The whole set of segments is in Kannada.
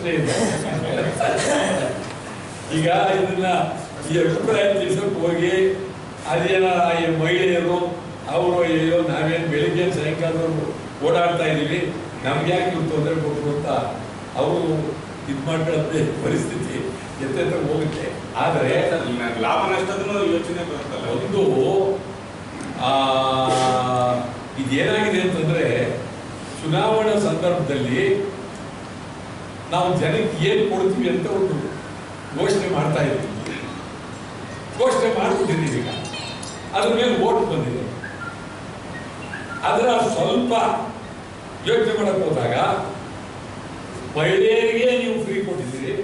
ಪ್ರಶ್ನೆ ಇದೆ ಈಗ ಇದನ್ನ ಈ ಅಭಿಪ್ರಾಯ ತಿಳಿಸಕ್ ಹೋಗಿ ಅದೇನ ಈ ಮಹಿಳೆಯರು ಅವರು ಅಯ್ಯೋ ನಾವೇನು ಬೆಳಿಗ್ಗೆ ಸಾಯಂಕಾಲ ಓಡಾಡ್ತಾ ಇದೀವಿ ನಮ್ಗೆ ಯಾಕೆ ಇವ್ರು ತೊಂದರೆ ಕೊಟ್ಟರು ಅಂತ ಅವರು ಇದು ಮಾಡ್ಕೊಳ್ಳೋದೇ ಪರಿಸ್ಥಿತಿ ಎತ್ತೆತ್ತ ಹೋಗುತ್ತೆ ಆದರೆ ಲಾಭ ನಷ್ಟದನ್ನು ಯೋಚನೆ ಬರುತ್ತಲ್ಲ ಒಂದು ಆ, ಇದೇನಾಗಿದೆ ಅಂತಂದ್ರೆ ಚುನಾವಣಾ ಸಂದರ್ಭದಲ್ಲಿ ನಾವು ಜನಕ್ಕೆ ಏನು ಕೊಡ್ತೀವಿ ಅಂತ ಒಂದು ಘೋಷಣೆ ಮಾಡ್ತಾ ಇದ್ದೀವಿ ಘೋಷಣೆ ಮಾಡ್ಬಿಟ್ಟಿದ್ದೀವಿ ಈಗ ಅದ್ರ ಮೇಲೆ ಓಟ್ ಬಂದಿದೆ ಅದರ ಸ್ವಲ್ಪ ಯೋಚನೆ ಮಾಡಕ್ ಹೋದಾಗ ಮಹಿಳೆಯರಿಗೆ ನೀವು ಫ್ರೀ ಕೊಟ್ಟಿದ್ದೀರಿ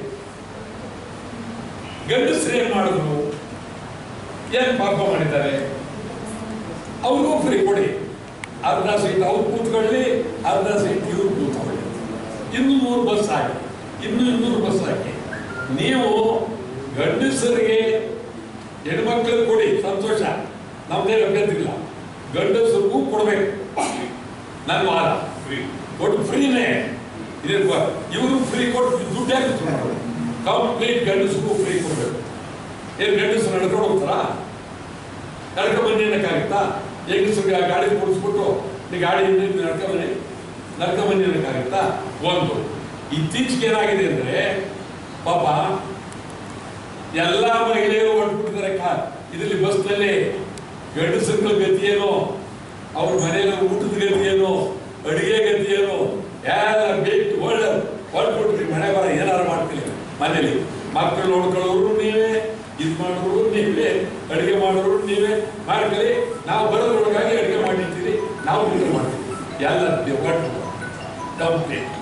ಗಂಡಸರು ಏನ್ ಮಾಡಿದ್ರು ಏನ್ ಪಾಪ ಮಾಡಿದ್ದಾರೆ ಅವ್ರಿಗೂ ಫ್ರೀ ಕೊಡಿ ಅರ್ಧ ಸೀಟ್ ಅವ್ರು ಕೂತ್ಕೊಳ್ಳಿ ಅರ್ಧ ಸೀಟ್ ಇವ್ರು ಕೂತ್ಕೊಳ್ಳಿ ಇನ್ನು ನೂರು ಬಸ್ ಹಾಕಿ ಇನ್ನು ಇನ್ನೂರು ಬಸ್ ಹಾಕಿ ನೀವು ಗಂಡಸರಿಗೆ ಹೆಣ್ಮಕ್ಳಿಗೆ ಕೊಡಿ ಸಂತೋಷ ನಮ್ದೇನು ಅಭ್ಯಂತರ ಇಲ್ಲ ಗಂಡಸರಿಗೂ ಕೊಡ್ಬೇಕು ನನ್ನ ವಾದ ಫ್ರೀ ಒಟ್ಟು ಫ್ರೀನೇ ಇವರು ಫ್ರೀ ಕೊಟ್ಟು ದುಡ್ಡು ಯಾಕೆ ಕಂಪ್ಲೀಟ್ ಗಂಡಸರಿಗೂ ಫ್ರೀ ಕೊಡ್ಬೇಕು ಏನು ಗಂಡಸರು ನಡ್ಕೊಂಡು ಹೋಗ್ತಾರಾ ನಡ್ಕೊಂಡ್ ಬನ್ನಿ ಅನ್ನಕ್ಕಾಗುತ್ತಾ ಹೆಂಗಸರಿಗೆ ಗಾಡಿ ಕೊಡಿಸ್ಬಿಟ್ಟು ನೀ ಗಾಡಿ ನಡ್ಕೊಂಡ್ ಬನ್ನಿ ನಡ್ಕೊಂಡ್ ಬನ್ನಿ ಅನ್ನಕ್ಕಾಗುತ್ತಾ ಒಂದು ಇತ್ತೀಚೆಗೆ ಏನಾಗಿದೆ ಅಂದ್ರೆ ಪಾಪ ಎಲ್ಲ ಮಹಿಳೆಯರು ಹೊರಟ್ಬಿಟ್ಟಿದ್ದಾರೆ ಕಾ ಇದರಲ್ಲಿ ಬಸ್ನಲ್ಲಿ ಗಂಡಸರುಗಳ ಗತಿ ಏನು ಅವ್ರ ಮನೆಯಲ್ಲಿ ಊಟದ ಗತಿ ಏನು ಅಡಿಗೆ ಗತಿ ಏನು ಎಲ್ಲ ಬೇಕು ಒಳ್ಳೆ ಹೊರಟ್ಬಿಟ್ರಿ ಮನೆ ಬರ ಏನಾರು ಮಾಡ್ತೀವಿ ಮನೇಲಿ ಮಕ್ಕಳು ನೋಡ್ಕೊಳ್ಳೋರು ನೀವೇ ಇದು ಮಾಡೋರು ನೀವೇ ಅಡಿಗೆ ಮಾಡೋರು ನೀವೇ ಮಾಡ್ಕೊಳ್ಳಿ ನಾವು ಬರೋದ್ರೊಳಗಾಗಿ ಅಡಿಗೆ ಮಾಡಿರ್ತೀವಿ ನಾವು ಊಟ ಮಾಡ್ತೀವಿ ಎಲ್ಲ ಒಟ್ಟು ಕಂಪ್ಲೀಟ್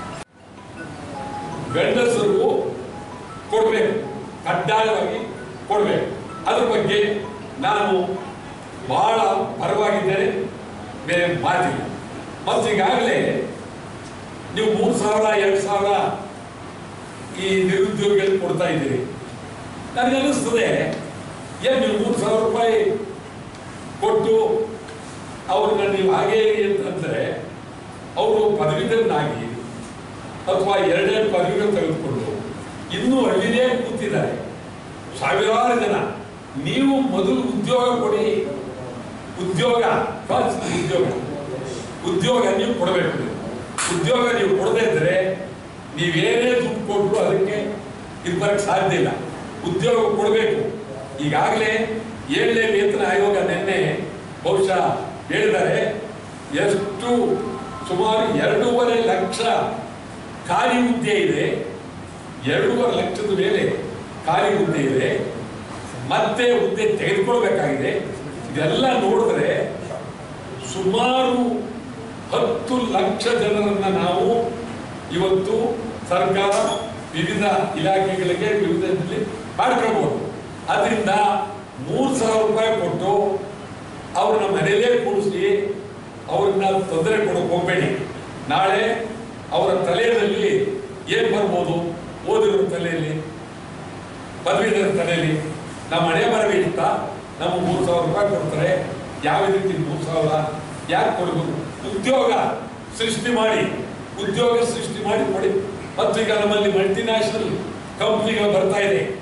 ಗಂಡಸರಿಗೂ ಕೊಡ್ಬೇಕು ಕಡ್ಡಾಯವಾಗಿ ಕೊಡ್ಬೇಕು ಅದ್ರ ಬಗ್ಗೆ ನಾನು ಬಹಳ ಪರವಾಗಿದ್ದೇನೆ ಬೇರೆ ಮಾತಿಲ್ಲ ಮತ್ತು ಈಗಾಗಲೇ ನೀವು ಮೂರು ಸಾವಿರ ಎರಡು ಸಾವಿರ ಈ ನಿರುದ್ಯೋಗಿಗಳಿಗೆ ಕೊಡ್ತಾ ಇದ್ದೀರಿ ನನಗೆ ಅನಿಸ್ತದೆ ಏನು ನೀವು ಮೂರು ಸಾವಿರ ರೂಪಾಯಿ ಕೊಟ್ಟು ಅವ್ರನ್ನ ನೀವು ಹಾಗೆ ಇರಿ ಅಂತಂದ್ರೆ ಅವರು ಪದವೀಧರನಾಗಿ ಅಥವಾ ಎರಡೆರಡು ಪದವಿಗಳು ತೆಗೆದುಕೊಂಡು ಇನ್ನೂ ಹಳ್ಳಿನೇ ಕೂತಿದ್ದಾರೆ ಸಾವಿರಾರು ಜನ ನೀವು ಮೊದಲು ಉದ್ಯೋಗ ಕೊಡಿ ಉದ್ಯೋಗ first ಉದ್ಯೋಗ ಉದ್ಯೋಗ ನೀವು ಕೊಡಬೇಕು ನೀವು. ಉದ್ಯೋಗ ನೀವು ಕೊಡದೇ ಇದ್ರೆ ನೀವೇನೇ ದುಡ್ಡು ಕೊಟ್ಟರು ಅದಕ್ಕೆ ಇದು ಬರಕ್ಕೆ ಸಾಧ್ಯ ಇಲ್ಲ ಉದ್ಯೋಗ ಕೊಡಬೇಕು ಈಗಾಗಲೇ ಏಳನೇ ವೇತನ ಆಯೋಗ ನಿನ್ನೆ ಬಹುಶಃ ಹೇಳಿದ್ದಾರೆ ಎಷ್ಟು ಸುಮಾರು ಎರಡೂವರೆ ಲಕ್ಷ ಖಾಲಿ ಹುದ್ದೆ ಇದೆ ಎರಡೂವರೆ ಲಕ್ಷದ ಮೇಲೆ ಖಾಲಿ ಹುದ್ದೆ ಇದೆ ಮತ್ತೆ ಹುದ್ದೆ ತೆಗೆದುಕೊಳ್ಬೇಕಾಗಿದೆ ಇದೆಲ್ಲ ನೋಡಿದ್ರೆ ಸುಮಾರು ಹತ್ತು ಲಕ್ಷ ಜನರನ್ನ ನಾವು ಇವತ್ತು ಸರ್ಕಾರ ವಿವಿಧ ಇಲಾಖೆಗಳಿಗೆ ವಿವಿಧ ಇದ್ರಲ್ಲಿ ಮಾಡ್ಕೊಳ್ಬೋದು ಅದರಿಂದ ಮೂರು ಸಾವಿರ ರೂಪಾಯಿ ಕೊಟ್ಟು ಅವ್ರನ್ನ ಮನೆಯಲ್ಲೇ ಕೂಡಿಸಿ ಅವ್ರನ್ನ ತೊಂದರೆ ಕೊಡೋಕೆ ಹೋಗಬೇಡಿ ನಾಳೆ ಅವರ ತಲೆಯಲ್ಲಿ ಏನ್ ಬರ್ಬೋದು ಓದಿರೋ ತಲೆಯಲ್ಲಿ ಪದವೀಧರ ತಲೆಯಲ್ಲಿ ನಮ್ಮ ಹಣೆ ಬರವೇ ಇತ್ತ ನಮ್ಮ ಮೂರು ಸಾವಿರ ರೂಪಾಯಿ ಕೊಡ್ತಾರೆ ಯಾವ ರೀತಿ ಮೂರು ಸಾವಿರ ಯಾಕೆ ಕೊಡಬೇಕು ಉದ್ಯೋಗ ಸೃಷ್ಟಿ ಮಾಡಿ ಉದ್ಯೋಗ ಸೃಷ್ಟಿ ಮಾಡಿ ಕೊಡಿ ಮತ್ತು ಈಗ ನಮ್ಮಲ್ಲಿ ಮಲ್ಟಿನ್ಯಾಷನಲ್ ಕಂಪ್ನಿಗಳು ಬರ್ತಾ ಇದೆ